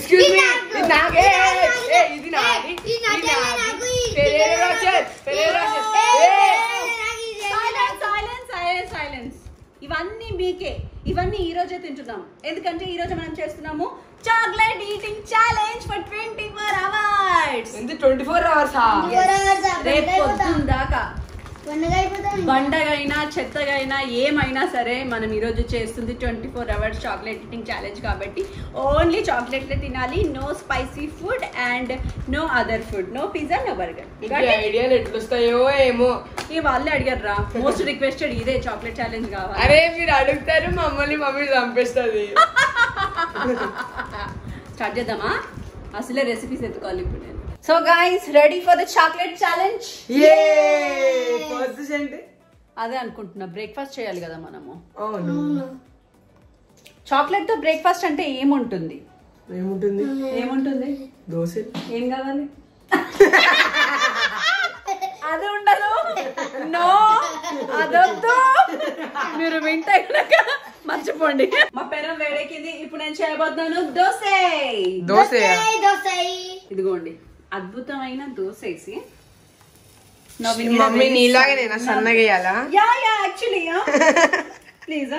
Excuse me ఇది ఇది నాకు. నాకే ఇది ఏ, నాకు. ఇది నాది ఇది నాది, ఇది నాది. నాకు ఇది పెరేరా నాకు. రాచెట్, పెరేరా రాచెట్. ఏ, ఏ. నాకు ఇది సైలెన్స్ సైలెన్స్ సైలెన్స్ సైలెన్స్ ఇవన్నీ మీకే ఇవన్నీ ఈ రోజే తింటున్నాం ఎందుకంటే ఈ రోజు మనం చేస్తున్నాము chocolate eating challenge for twenty four hours ఎంత ట్వంటీ ఫోర్ అవర్స్ రేపు పొద్దున్న దాకా పండుగ అయిపోతాం బండగైనా చెత్తగైనా ఏమైనా సరే మనం ఈరోజు చేస్తుంది twenty four hours chocolate eating challenge కాబట్టి ఓన్లీ చాక్లెట్లే తినాలి no spicy food and no other food no pizza no burger ఐడియాలు ఎట్లా వస్తాయో ఏమో ఈ వాళ్ళే అడిగారు రా మోస్ట్ రిక్వెస్టెడ్ ఇదే చాక్లెట్ ఛాలెంజ్ కావాలి అరే మీరు అడుగుతారు మమ్మల్ని మమ్మీ చంపేస్తుంది స్టార్ట్ చేద్దామా అసలే రెసిపీస్ ఎత్తుకోవాలి ఇప్పుడు నేను so guys ready for the chocolate challenge ఏ ఫస్ట్ ఏంటి అదే అనుకుంటున్నా బ్రేక్ఫాస్ట్ చేయాలి కదా మనము అవును చాక్లెట్ తో బ్రేక్ఫాస్ట్ అంటే ఏముంటుంది ఏముంటుంది ఏముంటుంది దోశ ఏం కావాలి అది ఉండదు నో అదొద్దు మీరు వింటే కనుక మర్చిపోండి మా పెనం వేడెక్కింది ఇప్పుడు నేను చేయబోతున్నాను దోశ దోశ దోశ ఇదిగోండి అద్భుతమైన దోశ వేసి మమ్మీ నీలాగే నేను సన్నగా వేయాలా యా యా యాక్చువల్లీ ప్లీజ్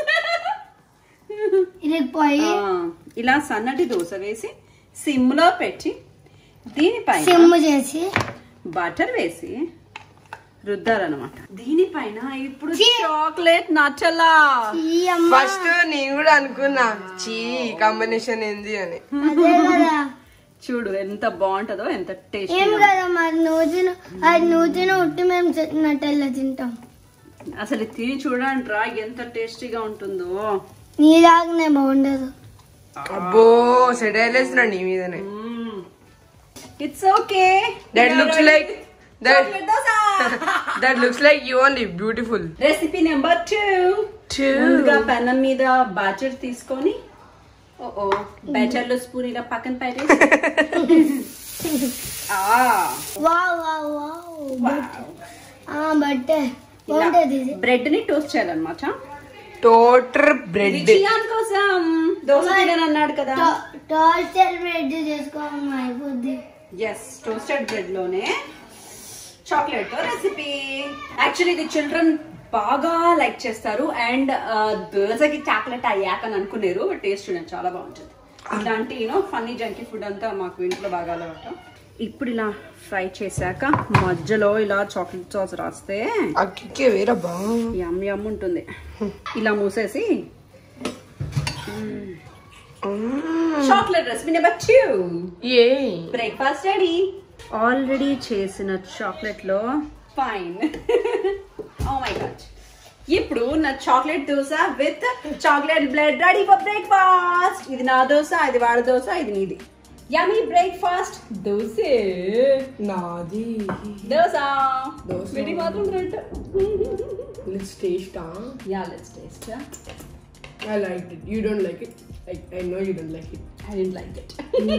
ఇరిగిపోయి ఇలా సన్నటి దోశ వేసి సిమ్ లో పెట్టి దీనిపైన సిమ్ చేసి బటర్ వేసి రుద్దారనమాట దీనిపైన ఇప్పుడు చీ. చాక్లెట్ నచ్చలా ఈ అమ్మ ఫస్ట్ నేను కూడా అనుకున్నా చీ కాంబినేషన్ ఏంది అని అదే కదా చూడు ఎంత బాగుంటుందో ఎంత టేస్ట్ ఏం కదా మరి నువ్వు తిను అది నువ్వు తిన ఉట్టి మేము నట్టెల్లా తింటాం అసలు ఇది తిని చూడండి రా ఎంత టేస్టీగా ఉంటుందో నీ దాకనే బాగుండదు అబ్బో సెటైల్ వేస్తున్నా నీ మీదనే it's okay that looks like that that looks like you only beautiful recipe number two ముందుగా పెనం మీద బాచర్ తీసుకొని ఓ బ్యాచర్ లో స్పూన్ ఇలా పక్కన పెట్టేసి ఆ, వావ్ వావ్ వావ్ బట్ ఆ బట్ ఇలా బాగుంటది ఇది బ్రెడ్ ని టోస్ట్ చేయాలన్నమాట టోటర్ బ్రెడ్ ఇది చియాన్ కోసం దోశ తినని అన్నాడు కదా టార్చర్ బ్రెడ్ చేసుకోవాలి అయిపోద్ది ఎస్ టోస్టెడ్ బ్రెడ్ లోనే చాక్లెట్ తో రెసిపీ యాక్చువల్లీ ఇది చిల్డ్రన్ బాగా లైక్ చేస్తారు అండ్ దోశకి చాక్లెట్ అయ్యాక అని అనుకున్నారు టేస్ట్ చూడండి చాలా బాగుంటుంది ఇలాంటి యూనో ఫన్నీ జంకీ ఫుడ్ అంతా మాకు ఇంట్లో బాగా అలవాటు ఇప్పుడు ఇలా ఫ్రై చేశాక మధ్యలో ఇలా చాక్లెట్ సాస్ రాస్తే అక్కే వేరబ్బా యమ్ యమ్ ఉంటుంది ఇలా మూసేసి chocolate recipe number two a breakfast ready already చేసిన చాక్లెట్ లో ఫైన్ ఓ మై గాడ్ ఇప్పుడు నా chocolate dosa with chocolate blood ready for breakfast ఇది నా దోశ ఇది వాడి దోశ ఇది నీది యమీ బ్రేక్ఫాస్ట్ దోశ నాది దోశ దోశ. వీటికి మాత్రం bread let's taste yeah let's taste I like it you don't like it I know you don't like it I don't like it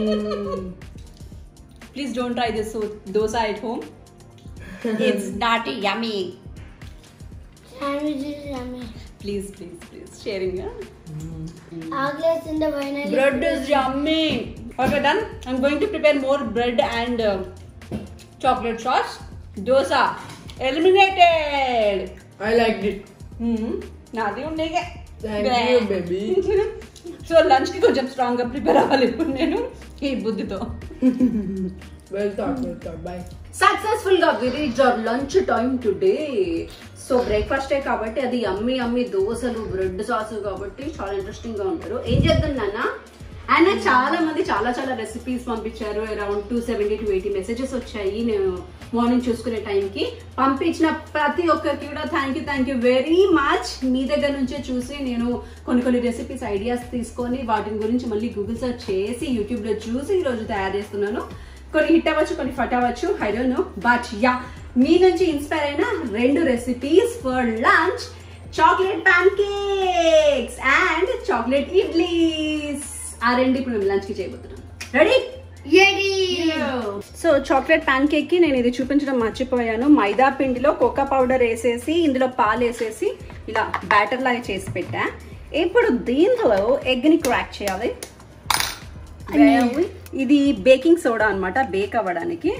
please don't try this dosa at home it's not yummy sandwiches yummy please please please sharing ఆకలేస్తుంటే పైన bread is yummy okay done i'm going to prepare more bread and uh, chocolate sauce dosa eliminated I like it hmm నాది ఉండేగా thank you baby so lunch కి కొంచెం strong గా prepare అవ్వాలి ఇప్పుడు నేను ఈ బుద్ధితో well thought well thought by successful గా విరీజ్ our lunch time today so బ్రేక్ఫాస్టే కాబట్టి అది అమ్మి అమ్మి దోశలు బ్రెడ్ సాస్ కాబట్టి చాలా ఇంట్రెస్టింగ్ గా ఉంటారు ఏం చేద్దాం నాన్న అండ్ చాలా మంది చాలా చాలా రెసిపీస్ పంపించారు around two seventy to eighty messages వచ్చాయి నేను మార్నింగ్ చూసుకునే టైంకి పంపించిన ప్రతి ఒక్కరికి కూడా thank you thank you very much మీ దగ్గర నుంచే చూసి నేను కొన్ని కొన్ని రెసిపీస్ ఐడియాస్ తీసుకొని వాటిని గురించి మళ్ళీ గూగుల్ సెర్చ్ చేసి యూట్యూబ్లో చూసి ఈరోజు తయారు చేస్తున్నాను కొన్ని హిట్ అవ్వచ్చు కొన్ని ఫట్ అవ్వచ్చు I don't know but yeah మీ నుంచి ఇన్స్పైర్ అయిన రెండు recipes for lunch chocolate pancakes and chocolate idlis ఆ రెండు ఇప్పుడు మేము లంచ్ కి చేయబోతున్నాం రెడీ ఏడి సో చాక్లెట్ ప్యాన్ కేక్ కి నేను ఇది చూపించడం మర్చిపోయాను మైదా పిండిలో కోకా పౌడర్ వేసేసి ఇందులో పాలు వేసేసి ఇలా బ్యాటర్ లాగా చేసి పెట్టా ఇప్పుడు దీంట్లో ఎగ్ ని క్రాక్ చేయాలి Very- ఇది బేకింగ్ సోడా అన్నమాట బేక్ అవ్వడానికి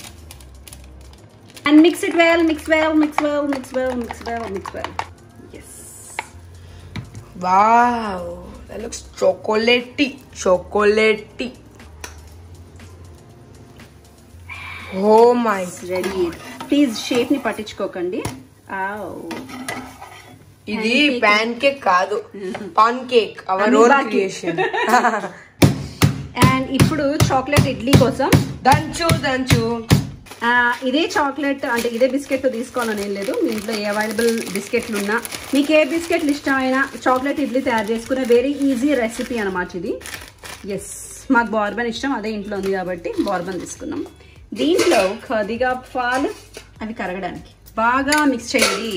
and mix it well mix well mix well mix well mix well mix well yes Wow, that looks chocolatey. Chocolatey. Oh my. Ready please shape ని పట్టించుకోకండి Ow. ఇది pancake కాదు pancake our own Amoeba cake. Creation and ఇప్పుడు chocolate idli కోసం దంచు దంచు ఆ, ఇదే chocolate అంటే ఇదే బిస్కెట్ తీసుకోవాలని ఏం లేదు మీ ఇంట్లో ఏ అవైలబుల్ బిస్కెట్లు ఉన్నా మీకు ఏ బిస్కెట్లు ఇష్టమైన చాక్లెట్ ఇడ్లీ తయారు చేసుకునే వెరీ ఈజీ రెసిపీ అనమాట ఇది ఎస్ మాకు బార్బన్ ఇష్టం అదే ఇంట్లో ఉంది కాబట్టి బార్బన్ తీసుకున్నాం దీంట్లో కొద్దిగా పాలు అవి కరగడానికి బాగా మిక్స్ చేయండి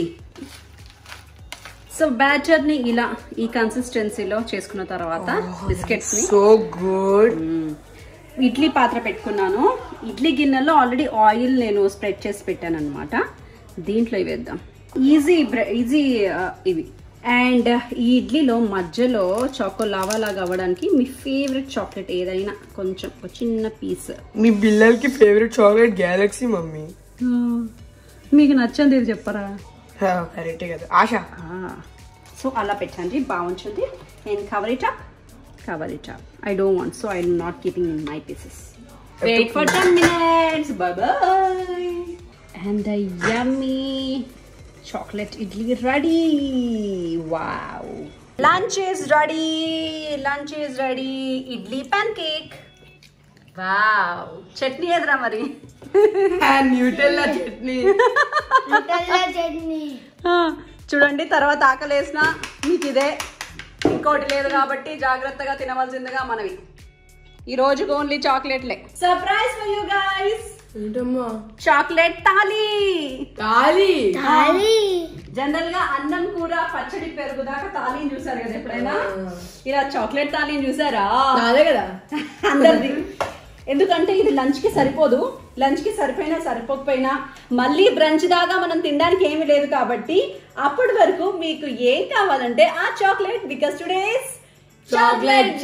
సో బ్యాటర్ ని ఇలా ఈ కన్సిస్టెన్సీలో చేసుకున్న తర్వాత బిస్కెట్స్ ని సో గుడ్ ఇడ్లీ పాత్ర పెట్టుకున్నాను ఇడ్లీ గిన్నెలో ఆల్రెడీ ఆయిల్ నేను స్ప్రెడ్ చేసి పెట్టాను అనమాట దీంట్లో ఇవి వేద్దాం ఈజీ ఈజీ ఇవి అండ్ ఈ ఇడ్లీలో మధ్యలో చాకో లావా లాగా అవ్వడానికి మీ ఫేవరెట్ చాక్లెట్ ఏదైనా కొంచెం ఒక చిన్న పీస్ మీ పిల్లలకి ఫేవరెట్ చాక్లెట్ గ్యాలక్సీ మమ్మీ మీకు నచ్చంది ఇది చెప్పరా కరెక్టే కదా ఆశ సో అలా పెట్టండి బాగుంటుంది and cover it up cover it up I don't want so I'm not keeping in my pieces wait for ten minutes bye bye and the yummy chocolate idli ready wow lunch is ready lunch is ready idli pancake wow chutney ఎదురా మరి Nutella chutney తెల్ల చట్నీ ఆ, చూడండి తర్వాత ఆకలేసిన మీకు ఇదే ఇంకోటి లేదు కాబట్టి జాగ్రత్తగా తినవలసిందిగా మనవి ఈ రోజుకు ఓన్లీ చాక్లెట్లే సర్ప్రైజ్ ఫర్ యూ గైస్ ఏంటమ్మా చాక్లెట్ తాలి తాలి తాలి జనరల్ గా అన్నం కూర పచ్చడి పెరుగు దాకా తాలిని చూసారు కదా ఎప్పుడైనా ఇలా చాక్లెట్ తాలిని చూసారా అదే కదా అందరిది ఎందుకంటే ఇది లంచ్ కి సరిపోదు లంచ్ కి సరిపోయినా సరిపోకపోయినా మళ్ళీ బ్రంచ్ దాకా మనం తినడానికి ఏమీ లేదు కాబట్టి అప్పటి వరకు మీకు ఏం కావాలంటే ఆ చాక్లెట్ బికాస్ టుడేస్ Chocolate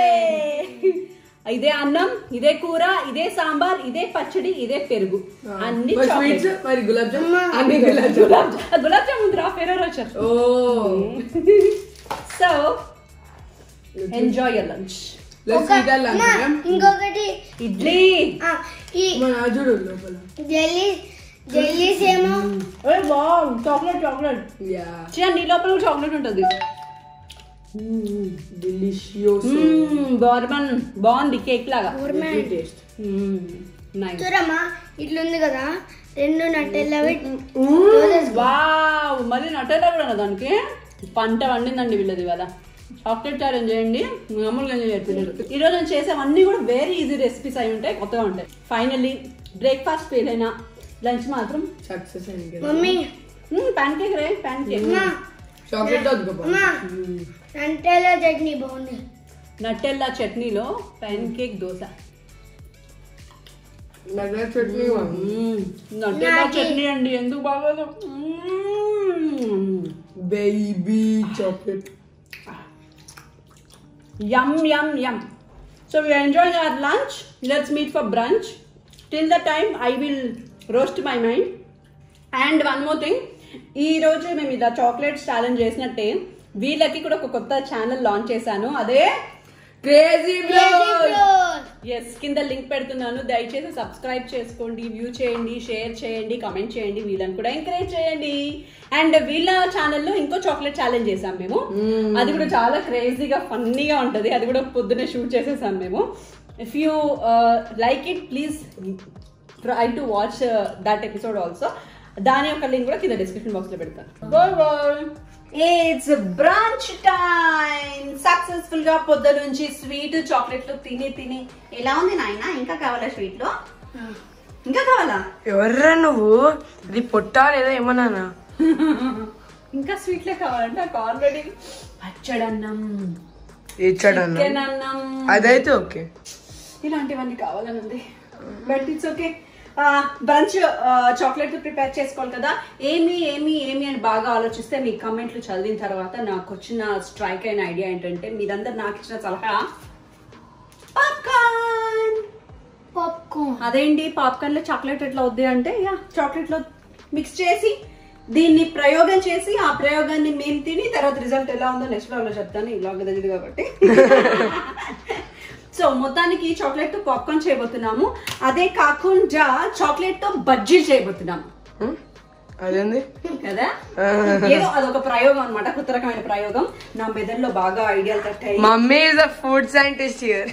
ఇదే అన్నం ఇదే కూర ఇదే సాంబార్ ఇదే పచ్చడి ఇదే పెరుగు అన్ని స్వీట్స్ chocolate. మరి గులాబ్ జామ్ అన్ని గులాబ్ జామ్ గులాబ్ జా- గులాబ్ జామున్ రా Ferrero Rocher oh so enjoy your lunch let's eat అ అమ్మా, లంచ్ ఇంకొకటి ఇడ్లీ ఆ, ఈ మన చూడు లోపల జెల్లీ జెల్లీస్ ఏమో చాక్లెట్ చాక్లెట్ యా చూడండి నీ లోపల కూడా చాక్లెట్ ఉంటుంది డెలిషియస్ బార్బన్ బాగుంది కేక్ లాగా టేస్ట్ నైస్ చూడమ్మా ఇట్లుంది కదా రెండు నట్టెల్లవి వావ్ మళ్ళీ నటేలా కూడా ఉన్నదా దానికి పంట వండిందండి వీళ్ళది ఇవాళ చాక్లెట్ ఛాలెంజ్ చేయండి మామూలుగా ఎంజాయ్ చేయాలి పిల్లలు ఈ రోజు నేను చేసేవన్నీ కూడా వెరీ ఈజీ రెసిపీస్ అయి ఉంటాయి కొత్తగా ఉంటాయి ఫైనల్లీ బ్రేక్ఫాస్ట్ ఫెయిల్ అయినా లంచ్ మాత్రం సక్సెస్ అయింది కదా మమ్మీ పాన్ కేక్ రే పాన్ కేక్ అమ్మా చాక్లెట్ వద్దు అమ్మా నట్టెల్ల చట్నీ బాగుంది నట్టెల్లా చట్నీలో పాన్ కేక్ దోశ నగర చట్నీ నట్టెల్లా నాకి- చట్నీ అండి ఎందుకు బాగోదు baby chocolate Yum, yum, yum. So we are enjoying our lunch. Let's meet for brunch. Till the time, I will roast my mind. And one more thing ఈ రోజు మేము ఇలా చాక్లెట్స్ ఛాలెంజ్ చేసినట్టే వీళ్ళకి కూడా ఒక కొత్త ఛానల్ లాంచ్ చేశాను అదే క్రేజీ ఎస్ కింద లింక్ పెడుతున్నాను దయచేసి సబ్స్క్రైబ్ చేసుకోండి వ్యూ చేయండి షేర్ చేయండి కమెంట్ చేయండి వీళ్ళని కూడా ఎంకరేజ్ చేయండి అండ్ వీళ్ళ ఛానల్లో ఇంకో చాక్లెట్ ఛాలెంజ్ చేసాం మేము అది కూడా చాలా క్రేజీగా ఫన్నీగా ఉంటది అది కూడా పొద్దున్నే షూట్ చేసేసాం మేము if you like it please try to watch that episode also దాని యొక్క లింక్ కూడా కింద డిస్క్రిప్షన్ బాక్స్ లో పెడతాను bye bye it's brunch time successful గా పొద్దు నుంచి స్వీట్ చాక్లెట్లు తిని తిని ఎలా ఉంది నాయన ఇంకా కావాలా స్వీట్ లో ఇంకా కావాలా ఎవర్రా నువ్వు ఇది పొట్టా లేదా ఏమన్నానా ఇంకా స్వీట్లే కావాలంటే నాకు ఆల్రెడీ పచ్చడన్నం ఇచ్చాడన్నా చికెన్ అన్నం అదైతే ఓకే ఇలాంటివన్నీ కావాలనుంది but it's okay brunch chocolate prepare చేసుకోవాలి కదా ఏమి ఏమి ఏమి అని బాగా ఆలోచిస్తే మీ కమెంట్లు చదివిన తర్వాత నాకు వచ్చిన స్ట్రైక్ అయిన ఐడియా ఏంటంటే మీరందరు నాకు ఇచ్చిన సలహా పాప్కార్న్ పాప్కార్న్ అదేంటి పాప్కార్న్ లో చాక్లెట్ ఎట్లా వద్ది అంటే యా చాక్లెట్ లో మిక్స్ చేసి దీన్ని ప్రయోగం చేసి ఆ ప్రయోగాన్ని మేము తిని తర్వాత రిజల్ట్ ఎలా ఉందో నెక్స్ట్ లో చెప్తాను ఈ బ్లాగ్ తెలియదు కాబట్టి సో మొత్తానికి చాక్లెట్ తో పాప్కార్న్ చేయబోతున్నాము అదే కాకుండా చాక్లెట్ తో బజ్జీలు చేయబోతున్నాము హ్మ్? అదేంది కదా ఏదో అదొక ప్రయోగం అన్నమాట కొత్త రకమైన ప్రయోగం నా మెదడులో బాగా ఐడియాలు తట్టాయి mummy is a food scientist here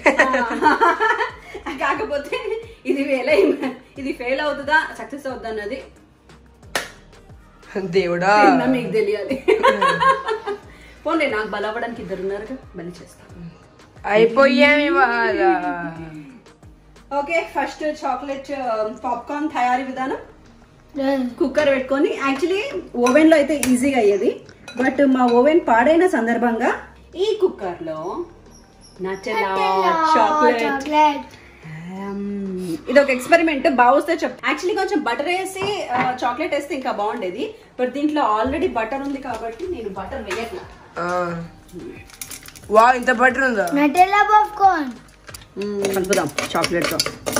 కాకపోతే ఇది ఫెయిల్ ఇది ఫెయిల్ అవుతుందా సక్సెస్ అవుతుందా అన్నది దేవుడా తిన్నా మీకు తెలియాలి పోన్లే నాకు బలవడానికి ఇద్దరు ఉన్నారు బలి చేస్తాను అయిపోయాం ఇవాళ ఓకే ఫస్ట్ చాక్లెట్ పాప్కార్న్ తయారీ విధానం కుక్కర్ పెట్టుకొని యాక్చువల్లీ ఓవెన్ లో అయితే ఈజీగా అయ్యేది బట్ మా ఓవెన్ పాడైన సందర్భంగా ఈ కుక్కర్ లో నచ్చలా చాక్లెట్ చాక్లెట్ ఇది ఒక ఎక్స్పెరిమెంట్ బాగుస్తే చెప్ యాక్చువల్లీ కొంచెం బటర్ వేసి చాక్లెట్ వేస్తే ఇంకా బాగుండేది బట్ దీంట్లో ఆల్రెడీ బటర్ ఉంది కాబట్టి నేను బటర్ వేయట్లా వా ఇంత బటర్ ఉందా నటెల్లా పాప్కార్న్ కలుపుదాం చాక్లెట్తో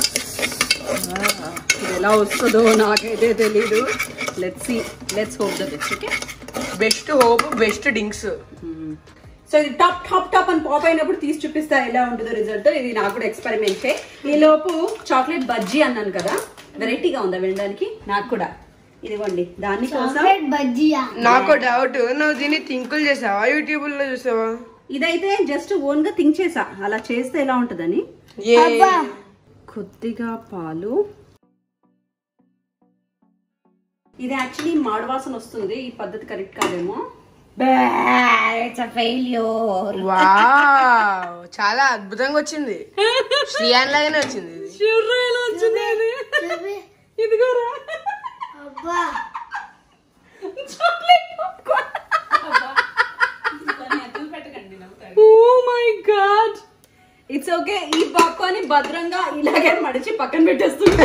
ఇది ఎలా వస్తుందో నాకైతే తెలీదు let's see let's hope the best okay best hope best డింక్స్ సో ఇది టాప్ టాప్ టాప్ అని పాప్ అయినప్పుడు తీసి చూపిస్తా ఎలా ఉంటుందో రిజల్ట్ ఇది నాకు కూడా ఎక్స్పెరిమెంట్ ఈ లోపు చాక్లెట్ బజ్జీ అన్నాను కదా వెరైటీగా ఉందా వినడానికి నాకు కూడా ఇదిగోండి దానికోసం చాక్లెట్ బజ్జియా నాకు డౌట్ నువ్వు దీన్ని థింకులు చేసావా యూట్యూబ్ లో చూసావా ఇదైతే జస్ట్ ఓన్ గా థింక్ చేసా అలా చేస్తే ఎలా ఉంటుందని ఏ అబ్బా కొద్దిగా పాలు ఇది యాక్చువల్లీ మాడవాసన వస్తుంది ఈ పద్ధతి కరెక్ట్ కాదేమో ఫెయిల్యూర్ వావ్ చాలా అద్భుతంగా వచ్చింది శ్రీయాన్ లాగానే వచ్చింది ఇది చూపి ఇదిగోరా అబ్బా chocolate oh my god it's okay ఈ పాప్కార్న్ భద్రంగా ఇలాగే మడిచి పక్కన పెట్టేస్తున్నా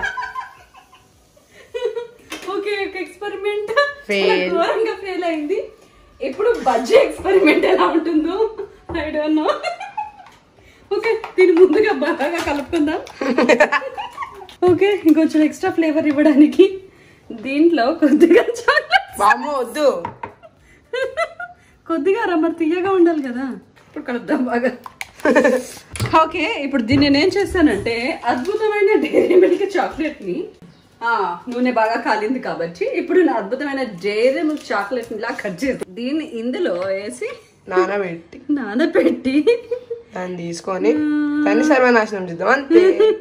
ఓకే ఒక ఎక్స్పెరిమెంట్ Fail. ఘోరంగా ఫెయిల్ అయింది ఇప్పుడు బజ్జీ ఎక్స్పెరిమెంట్ ఎలా ఉంటుందో ఐ డోంట్ నో ఓకే దీని ముందుగా బాగా కలుపుకుందాం ఓకే ఇంకొంచెం ఎక్స్ట్రా ఫ్లేవర్ ఇవ్వడానికి దీంట్లో కొద్దిగా చాక్లెట్ బామ్మ వద్దు కొద్దిగా రమ్మర్ తీయగా ఉండాలి కదా ఇప్పుడు కలుపుదాం బాగా ఓకే ఇప్పుడు దీన్ని నేను ఏం చేస్తానంటే అద్భుతమైన డైరీ మిల్క్ చాక్లెట్ ని ఆ, నూనె బాగా కాలింది కాబట్టి ఇప్పుడు నా అద్భుతమైన డైరీ మిల్క్ చాక్లెట్ ని ఇలా కట్ చేసి దీన్ని ఇందులో వేసి నానబెట్టి నానబెట్టి దాన్ని తీసుకొని దాన్ని సర్వనాశనం చేద్దాం అంతే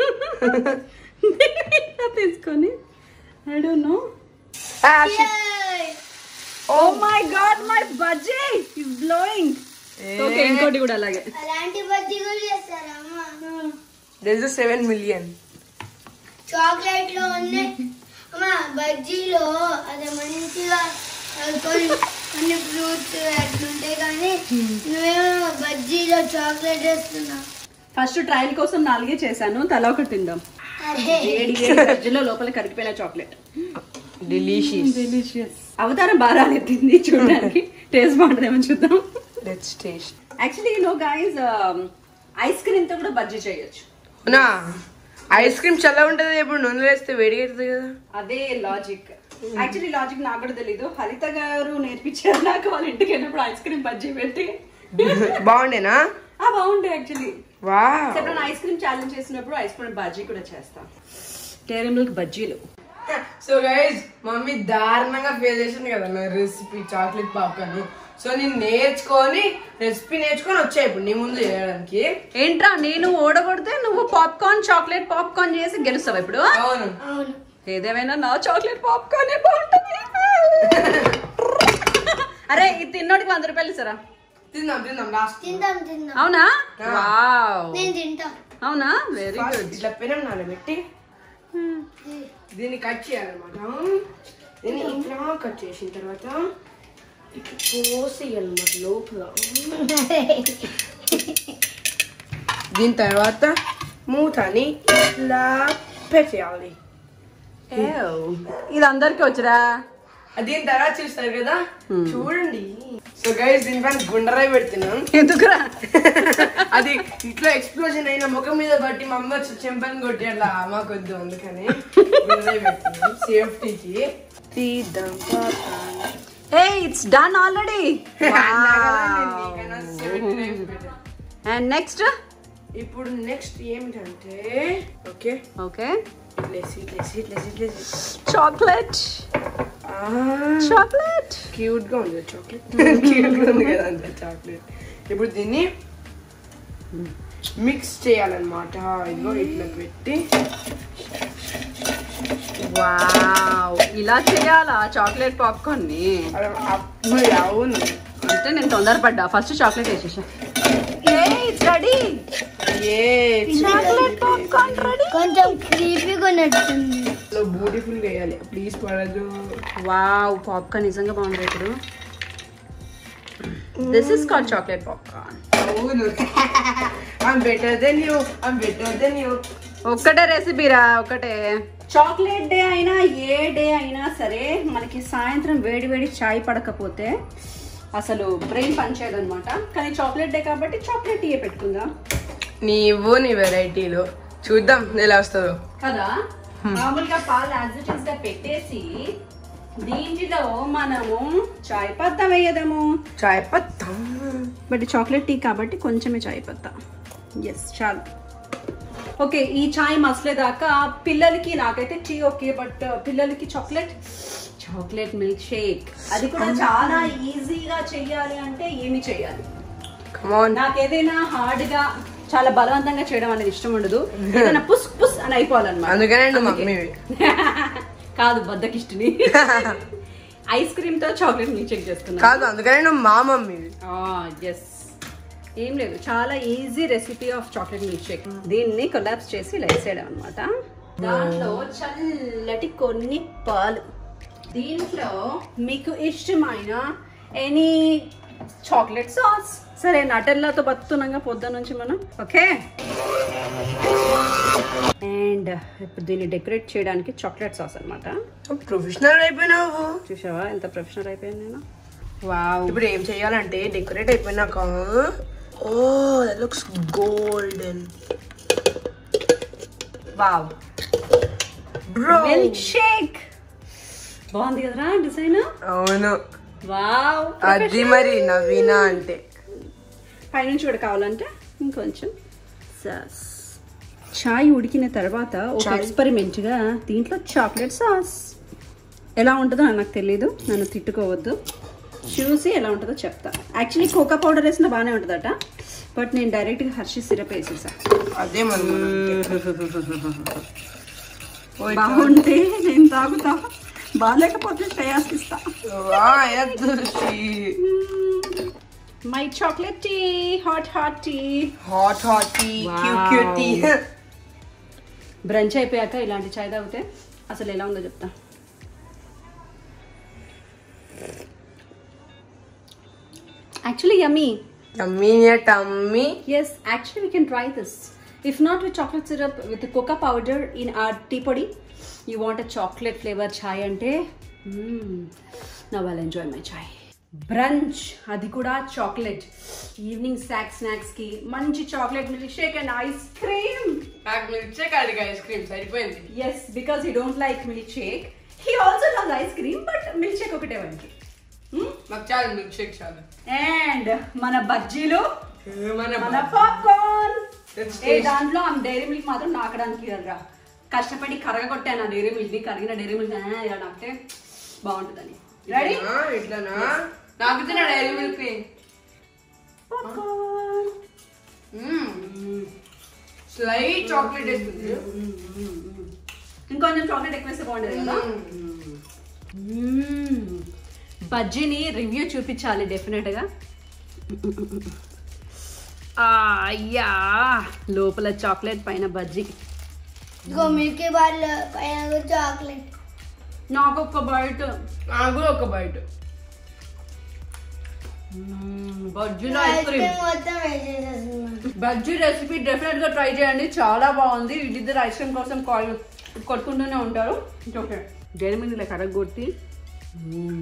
ఇలా తీసుకొని I don't know ah, shit. Oh my god my bajji is blowing okay ఇంకోటి కూడా అలాగే అలాంటి బజ్జీ కూడా చేస్తారా అమ్మ There is a 7 million. Chocolate లో ఉన్నాయి అమ్మా బజ్జీలో అది మంచిగా కొన్ని కొన్ని ఫ్రూట్స్ అట్లుంటాయి కానీ నువ్వేమో బజ్జీలో చాక్లెట్ వేస్తున్నావు ఫస్ట్ ట్రయల్ కోసం నాలుగే చేశాను తల ఒకటి తిందాం అరే ఏడి ఏడి బజ్జీలో లోపల కరిగిపోయిన చాక్లెట్ Delicious. డెలిషియస్ అవతారం బాగా రాలేదింది చూడడానికి టేస్ట్ బాగుంటుందేమో చూద్దాం Let's taste. Actually no guys ice cream తో కూడా బజ్జీ చేయొచ్చు అవునా ఐస్ క్రీమ్ చల్ల ఉంటది ఇప్పుడు నూనె వేస్తే వేడిగా అవుతుంది కదా అదే లాజిక్ యాక్చువల్లీ లాజిక్ నాకు కూడా తెలీదు హరిత గారు నేర్పించారు నాకు వాళ్ళ ఇంటికి వెళ్ళినప్పుడు ఐస్ క్రీమ్ బజ్జీ పెట్టి బాగుండేనా ఆ బాగుండే యాక్చువల్లీ వా ఎప్పుడైనా ఐస్ క్రీమ్ ఛాలెంజ్ చేసినప్పుడు ఐస్ క్రీమ్ బజ్జీ కూడా చేస్తాం డైరీ మిల్క్ బజ్జీలు సో గైజ్ మమ్మీ దారుణంగా ఫేస్ చేసింది కదా నా రెసిపీ చాక్లెట్ పాప్కార్న్ సో నేను నేర్చుకొని రెసిపీ నేర్చుకొని వచ్చా ఇప్పుడు నీ ముందు చేయడానికి ఏంట్రా నేను ఓడగొడితే నువ్వు పాప్కార్న్ చాక్లెట్ పాప్కార్న్ చేసి గెలుస్తావు ఇప్పుడు అవును అవును ఏదేమైనా నా చాక్లెట్ పాప్కార్న్ బాగుంటుంది అరే ఇది తిన్నోడికి వంద రూపాయలు ఇస్తారా తిందాం తిందాం లాస్ట్ తిందాం తిందాం అవునా వావ్ నేను తింటా అవునా వెరీ గుడ్ ఇట్లా పెనం నానబెట్టి దీన్ని కట్ చేయాలన్నమాట దీన్ని ఇట్లా కట్ చేసిన తర్వాత ఇట్లా పోసేయాలన్నమాట లోపల దీని తర్వాత మూతని ఇట్లా పెట్టేయాలి ఇది అందరికి వచ్చరా దీని తర్వాత చూస్తారు కదా చూడండి సో గైస్ దీనిపైన గుండరాయి పెడుతున్నాం ఎందుకురా అది ఇట్లా ఎక్స్ప్లోజన్ అయిన ముఖం మీద బట్టి మా అమ్మ వచ్చి చెంపని కొట్టి అట్లా మాకొద్దు అందుకని సేఫ్టీకి తీద్దాం పాపాన్ని. ఏ ఇట్స్ డన్ ఆల్రెడీ నీకైనా 70 times better. అండ్ నెక్స్ట్ ఇప్పుడు నెక్స్ట్ ఏమిటంటే ఓకే ఓకే లెసి లెసి లెసి లెసి చాక్లెట్ చాక్లెట్ క్యూట్ గా ఉంది చాక్లెట్ క్యూట్ గా ఉంది కదా అంత చాక్లెట్ ఇప్పుడు దీన్ని మిక్స్ చేయాలన్నమాట ఇదిగో ఇట్లా పెట్టి వావ్ ఇలా చేయాలా చాక్లెట్ పాప్కార్న్ ని అలా అప్పుడు అవును అంటే నేను తొందరపడ్డా ఫస్ట్ చాక్లెట్ వేసేసా ఏ రెడీ ఏ చాక్లెట్ పాప్కార్న్ రెడీ కొంచెం క్రీపీగా ఉన్నట్టుంది బ్యూటిఫుల్ గా వేయాలి ప్లీజ్ పడదు వావ్ పాప్కార్న్ నిజంగా బాగుంది ఇప్పుడు this is called chocolate popcorn అవును I'm better than you I'm better than you ఒక్కటే రెసిపీరా ఒకటే చాక్లెట్ డే అయినా ఏ డే అయినా సరే మనకి సాయంత్రం వేడి వేడి చాయ్ పడకపోతే అసలు బ్రెయిన్ పనిచేయదు అనమాట కానీ చాక్లెట్ డే కాబట్టి చాక్లెట్ టీయే పెట్టుకుందాం నీవు నీ వెరైటీలు చూద్దాం ఎలా వస్తుందో కదా మామూలుగా పాలు యాజ్ ఇట్ గా పెట్టేసి దీంట్లో మనము చాయ్ పత్తా వేయదాము చాయ్ పత్తా బట్ చాక్లెట్ టీ కాబట్టి కొంచెమే చాయ్ పత్తా ఎస్ చాలు ఓకే ఈ చాయ్ మసలేదాకా పిల్లలకి నాకైతే టీ ఓకే బట్ పిల్లలకి చాక్లెట్ చాక్లెట్ మిల్క్ షేక్ అది కూడా చాలా ఈజీగా చెయ్యాలి అంటే ఏమి చెయ్యాలి కమాన్ నాకు ఏదైనా హార్డ్ గా చాలా బలవంతంగా చేయడం అనేది ఇష్టం ఉండదు ఏదైనా పుస్ పుస్ అని అయిపోవాలన్నమాట అందుకనే నువ్వు మమ్మీవి కాదు బద్దకిష్టిని ఐస్ క్రీమ్ తో చాక్లెట్ మిల్క్ షేక్ చేస్తున్నా కాదు అందుకనే నువ్వు మా మమ్మీవి ఎస్ ఏం లేదు చాలా easy recipe of chocolate milkshake దీన్ని కొలాప్స్ చేసి ఇలా వేసేయడం అనమాట దాంట్లో చల్లటి కొన్ని పాలు దీంట్లో మీకు ఇష్టమైన ఎనీ చాక్లెట్ సాస్ సరే నటల్లాతో బతున్నాగా పొద్దున్న నుంచి మనం ఓకే అండ్ ఇప్పుడు దీన్ని డెకరేట్ చేయడానికి చాక్లెట్ సాస్ అన్నమాట ప్రొఫెషనల్ అయిపోయినావు చూసావా ఎంత ప్రొఫెషనల్ అయిపోయాను నేను వావ్ ఇప్పుడు ఏం చేయాలంటే డెకరేట్ అయిపోయినాక oh that looks golden wow bro milkshake బాగుంది కదరా డిజైన్ అవును వావ్ అది మరి నవీన అంటే పైనుంచి కూడా కావాలంటే ఇంకొంచెం సాస్ చాయ్ ఉడికిన తర్వాత ఒక చాయ్. ఎక్స్పెరిమెంట్ గా దీంట్లో చాక్లెట్ సాస్ ఎలా ఉంటుందో నాకు తెలియదు నన్ను తిట్టుకోవద్దు చూసి ఎలా ఉంటుందో చెప్తా యాక్చువల్లీ కోకా పౌడర్ వేసినా బాగానే ఉంటుందట బట్ నేను డైరెక్ట్గా హర్షి సిరప్ వేసేసా అదే మన బాగుంటే నేను తాగుతా బాగాలేకపోతే శ్రేయాస్కి ఇస్తా my chocolate tea hot hot tea hot hot tea cute cute tea brunch అయిపోయాక ఇలాంటి చాయ్ తాగితే అసలు ఎలా ఉందో చెప్తా actually yummy tummy tummy yes actually we can try this if not with chocolate syrup with the cocoa powder in our tea potty you want a chocolate flavor chai ante mm, now i'll enjoy my chai brunch అది కూడా chocolate evening snack snacks కి మంచి chocolate milkshake and ice cream నాకు milkshake అడిగి ice cream సరిపోయింది yes because he don't like milkshake he also love ice cream but milkshake ఒకటే వానికి నాకు చాలు మిల్క్ షేక్ చాలు అండ్ మన బజ్జీలు మన మన పాప్కార్న్ Let's ఏ taste. దాంట్లో ఆ డైరీ మిల్క్ మాత్రం నాకడానికి రా కష్టపడి కరగొట్టాను ఆ డైరీ మిల్క్ ని కరిగిన డైరీ మిల్క్ ఇలా నాకితే బాగుంటుందని రెడీ ఇట్లనా? ఇట్లనా నాకు తిన డైరీ మిల్క్ ని స్లైట్ చాక్లెట్ వేస్తుంది ఇంకొంచెం చాక్లెట్ ఎక్కువ వేస్తే బాగుండేది కదా మ్మ్. బజ్జీని రివ్యూ చూపించాలి డెఫినెట్ గా అయ్యా లోపల చాక్లెట్ పైన బజ్జీ ఇదిగో మిల్కీ బార్ పైన చాక్లెట్ నాకు ఒక్క బయట నాకు ఒక బయట బజ్జీలో ఐస్ ఐస్ క్రీమ్ క్రీమ్ మొత్తం వేసేసేస్తున్నాను బజ్జీ రెసిపీ డెఫినెట్ గా ట్రై చేయండి చాలా బాగుంది వీళ్ళిద్దరు ఐస్ క్రీమ్ కోసం కాల్ కొట్టుకుంటూనే ఉంటారు ఓకే డైరీ మిల్క్ ఇలా కరగొట్టి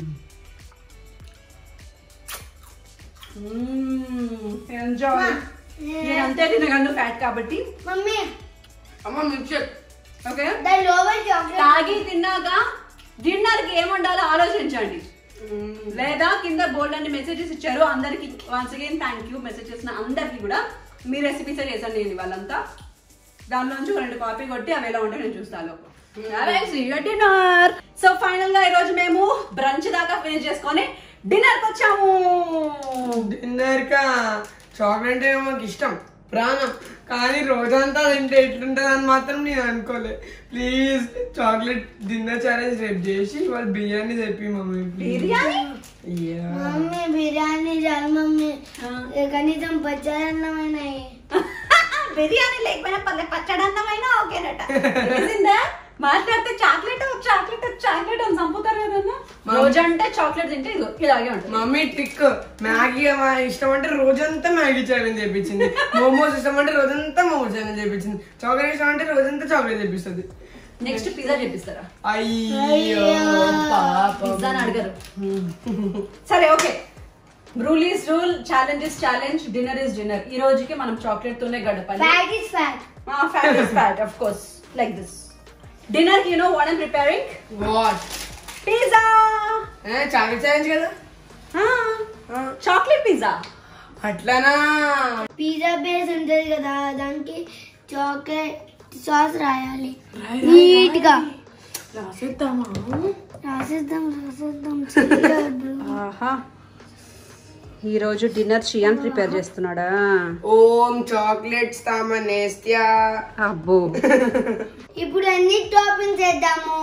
ఎంజాయ్ నేను అంతే తినగలను ఫ్యాట్ కాబట్టి మమ్మీ అమ్మ మిక్చర్ ఓకే దాని లోపల చాక్లెట్ తాగి తిన్నాక డిన్నర్ కి ఏం ఉండాలో ఆలోచించండి లేదా కింద బోర్డు అన్ని మెసేజెస్ ఇచ్చారు అందరికి once again thank you message చేసిన అందరికి కూడా మీ రెసిపీస్ చేశాను నేను వాళ్ళంతా దానిలోంచి ఒక రెండు కాపీ కొట్టి అవి ఎలా ఉంటాయో నేను చూస్తాను డిన్నర్ సో ఫైనల్ గా ఈరోజు మేము బ్రంచ్ దాకా ఫినిష్ చేసుకొని డిన్నర్ కి వచ్చాము డిన్నర్ కా చాక్లెట్ ఏమో మాకు ఇష్టం ప్రాణం కానీ రోజంతా తింటే ఎట్లుంటది అని మాత్రం నేను అనుకోలే ప్లీజ్ చాక్లెట్ డిన్నర్ ఛాలెంజ్ రేపు చేసి వాళ్ళు బిర్యానీ చెప్పి mummy biryani Yeah. Mummy biryani చాలు మమ్మీ కనీసం పచ్చడన్నమైన బిర్యానీ లేకపోయినా పల్లె పచ్చడి అన్నమైనా ఓకేనట తెలిసిందా మాట్లాడితే చాక్లెట్ చాక్లెట్ చాక్లెట్ అని చంపుతారు కదన్నా రోజంటే చాక్లెట్ తింటే ఇదిగో ఇలాగే ఉంటుంది మమ్మీ ట్రిక్ మ్యాగీ ఇష్టం అంటే రోజంతా మ్యాగీ ఛాలెంజ్ చేపించింది మోమోస్ ఇష్టం అంటే రోజంతా మోమోస్ ఛాలెంజ్ చేపించింది చాక్లెట్ ఇష్టం అంటే రోజంతా చాక్లెట్ చేపిస్తుంది నెక్స్ట్ పిజ్జా చేపిస్తారా అయ్యో పాపం పిజ్జా అని అడగరు సరే okay rule is rule challenge is challenge dinner is dinner ఈ రోజుకి మనం చాక్లెట్ తోనే గడపాలి fat is fat fat is fat of course like this dinner you know what I'm preparing what pizza chocolate challenge కదా chocolate pizza అట్లానా pizza base ఉంటుంది కదా దానికి చాక్లెట్ సాస్ రాయాలి నీట్ గా రాసేద్దామా రాసేద్దాం రాసేద్దాం చెయ్యొద్దు. ఆహా ఈ రోజు డిన్నర్ చియాన్ ప్రిపేర్ చేస్తున్నాడా ఓం చాక్లెట్స్ తామనేస్త్యా అబ్బో ఇప్పుడు అన్ని టాపింగ్స్ వేద్దాము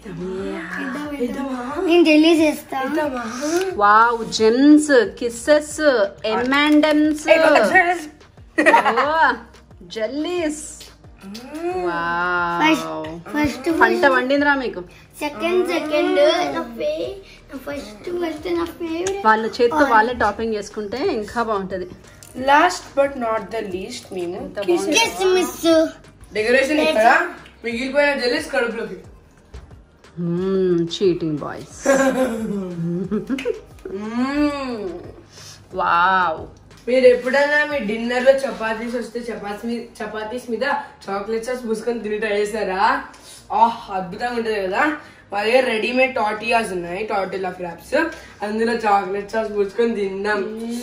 నేను జెల్లీ చేస్తా wow Gems kisses M&M's jellies wow first పంట వండిందిరా మీకు సెకండ్ సెకండ్ నా ఫే ఫస్ట్ ఫస్ట్ నా ఫేవరెట్ వాళ్ళ చేతితో వాళ్ళే టాపింగ్ చేసుకుంటే ఇంకా బాగుంటది last but not the least మేము కిస్ మిస్ డెకరేషన్ ఇక్కడ మిగిలిపోయిన జెల్లీస్ కడుపులోకి చీటింగ్ బాయ్స్ వావ్ మీరు ఎప్పుడైనా మీ డిన్నర్ లో చపాతీస్ వస్తే చపాతీ మీద చపాతీస్ మీద చాక్లెట్ సాస్ పూసుకొని తిని ట్రై చేస్తారా ఆహ్ అద్భుతంగా ఉంటది కదా వాళ్ళ దగ్గర రెడీమేడ్ టాటియాస్ ఉన్నాయి టాటిలా ఫ్రాప్స్ అందులో చాక్లెట్ సాస్ పూసుకొని తిందాం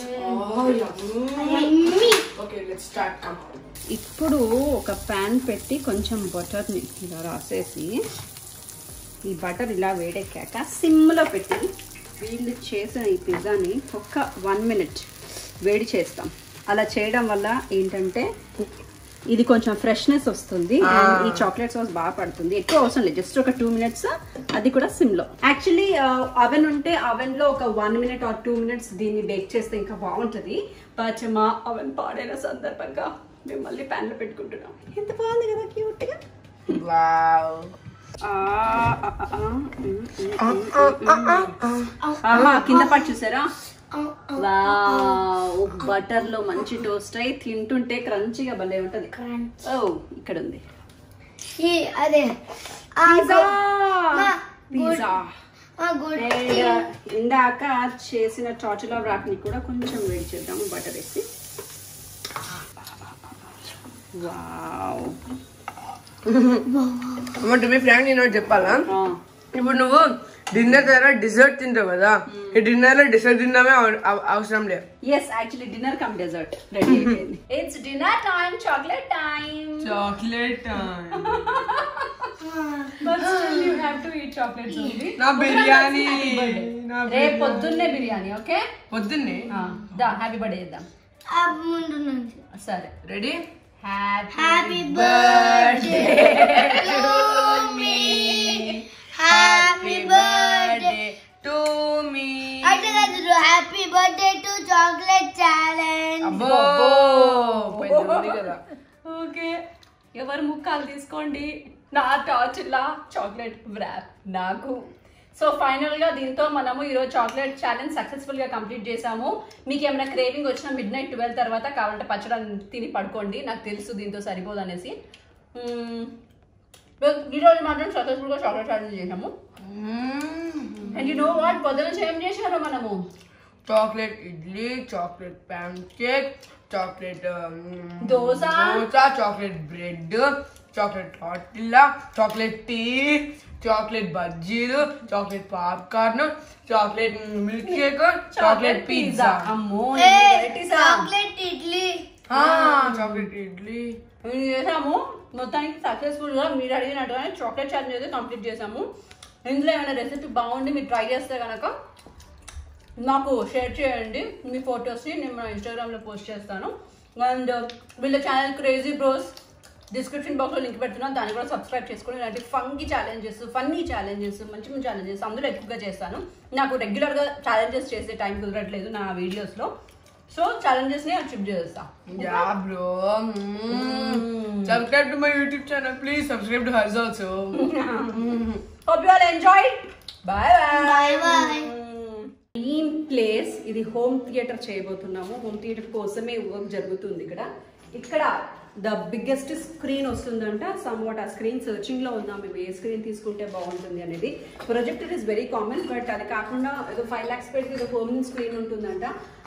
ఓకే లెట్స్ స్టార్ట్ కమ్ ఇప్పుడు ఒక ప్యాన్ పెట్టి కొంచెం బటర్ని ఇలా రాసేసి ఈ బటర్ ఇలా వేడెక్కాక సిమ్లో పెట్టి వీళ్ళు చేసిన ఈ పిజ్జాని ఒక్క వన్ మినిట్ వేడి చేస్తాం అలా చేయడం వల్ల ఏంటంటే ఇది కొంచెం ఫ్రెష్నెస్ వస్తుంది and ఈ చాక్లెట్ సాస్ బాగా పడుతుంది ఎక్కువ అవసరం లేదు జస్ట్ ఒక టూ మినిట్స్ అది కూడా సిమ్లో యాక్చువల్లీ అవెన్ ఉంటే oven లో ఒక one minute or two minutes దీన్ని బేక్ చేస్తే ఇంకా బాగుంటుంది బట్ మా అవెన్ పాడైన సందర్భంగా మేము మళ్ళీ pan లో పెట్టుకుంటున్నాం ఎంత బాగుంది కదా క్యూట్గా వావ్ ఆహా కింద పట్టు చూసారా వావ్ బటర్ లో మంచి టోస్ట్ అయి తింటుంటే క్రంచిగా భలే ఉంటది ఓ ఇక్కడ ఉంది ఈ అదే ఆ పిజ్జా మా పిజ్జా ఆ గుడ్ అండ్ ఇందాక చేసిన చాచులా వ్రాప్ ని కూడా కొంచెం వేడి చేద్దాము బటర్ వేసి వావ్ అమ్మ టు బి ఫ్రాంక్ నేను ఒకటి చెప్పాలా ఇప్పుడు నువ్వు డిన్నర్ తర్వాత డిజర్ట్ తింటావు కదా ఈ డిన్నర్ లో డిజర్ట్ తిందామే అవ- అవ- అవసరం లేదు yes actually dinner come dessert ready అయిపోయింది it's dinner time chocolate time chocolate but still you have to eat chocolates only నా బిర్యానీ నా రేపు పొద్దున్నే బిర్యానీ ఓకే పొద్దున్నే దా హ్యాపీ బర్త్డే చేద్దాం ఆ ముందు నుంచి సరే ready happy happy birthday happy birthday to me అంటే కాదు happy birthday to chocolate challenge అబ్బో పెద్ద ఉంది కదా ఓకే ఎవరు ముక్కాలు తీసుకోండి నా టార్చ్ లా చాక్లెట్ వ్రాప్ నాకు సో ఫైనల్ గా దీంతో మనము ఈరోజు చాక్లెట్ ఛాలెంజ్ సక్సెస్ఫుల్ గా కంప్లీట్ చేసాము మీకు ఏమైనా క్రేవింగ్ వచ్చినా మిడ్ నైట్ ట్వెల్వ్ తర్వాత కావాలంటే పచ్చడి తిని పడుకోండి నాకు తెలుసు దీంతో సరిపోదు అనేసి మ్మ్. ఈరోజు మాత్రం సక్సెస్ఫుల్ గా చాక్లెట్ ఛాలెంజ్ చేసాము అండ్ యు నో వాట్ పొద్దున ఏం చేశారో మనము chocolate idli chocolate pancake chocolate dosa. Dosa chocolate bread chocolate tortilla chocolate tea chocolate బజ్జీలు chocolate popcorn chocolate milkshake chocolate pizza అమ్మో ఏ, varieties ఆ? చాక్లెట్ ఇడ్లీ చాక్లెట్ ఇడ్లీ మేము చేసాము మొత్తానికి సక్సెస్ఫుల్ గా మీరు అడిగినట్టుగానే చాక్లెట్ ఛాలెంజ్ అయితే కంప్లీట్ చేసాము ఇందులో ఏమైనా రెసిపీ బాగుండి మీరు ట్రై చేస్తే కనుక నాకు షేర్ చేయండి మీ ఫొటోస్ని నేను మన ఇన్స్టాగ్రామ్లో పోస్ట్ చేస్తాను అండ్ వీళ్ళ ఛానల్ క్రేజీ బ్రోస్ డిస్క్రిప్షన్ బాక్స్లో లింక్ పెడుతున్నాను దాన్ని కూడా సబ్స్క్రైబ్ చేసుకుని ఇలాంటి ఫంకీ ఛాలెంజెస్ ఫన్నీ ఛాలెంజెస్ మంచి మంచి ఛాలెంజెస్ అందులో ఎక్కువగా చేస్తాను నాకు రెగ్యులర్గా ఛాలెంజెస్ చేసే టైం కుదరట్లేదు నా వీడియోస్లో సో ఛాలెంజెస్ని అచీవ్ చేస్తాను yeah bro subscribe to my YouTube channel please subscribe to hers also Hope you all enjoyed. Bye bye. Bye bye. Dream place ఇది హోమ్ థియేటర్ చేయబోతున్నాము హోమ్ థియేటర్ కోసమే వర్క్ జరుగుతుంది ఇక్కడ ఇక్కడ ద బిగ్గెస్ట్ స్క్రీన్ వస్తుందంట somewhat ఆ screen searching లో ఉందాం మేము ఏ స్క్రీన్ తీసుకుంటే బాగుంటుంది అనేది projector is very common but అది కాకుండా ఏదో ఫైవ్ లాక్స్ పెట్టి ఏదో హోమ్ స్క్రీన్ ఉంటుందంట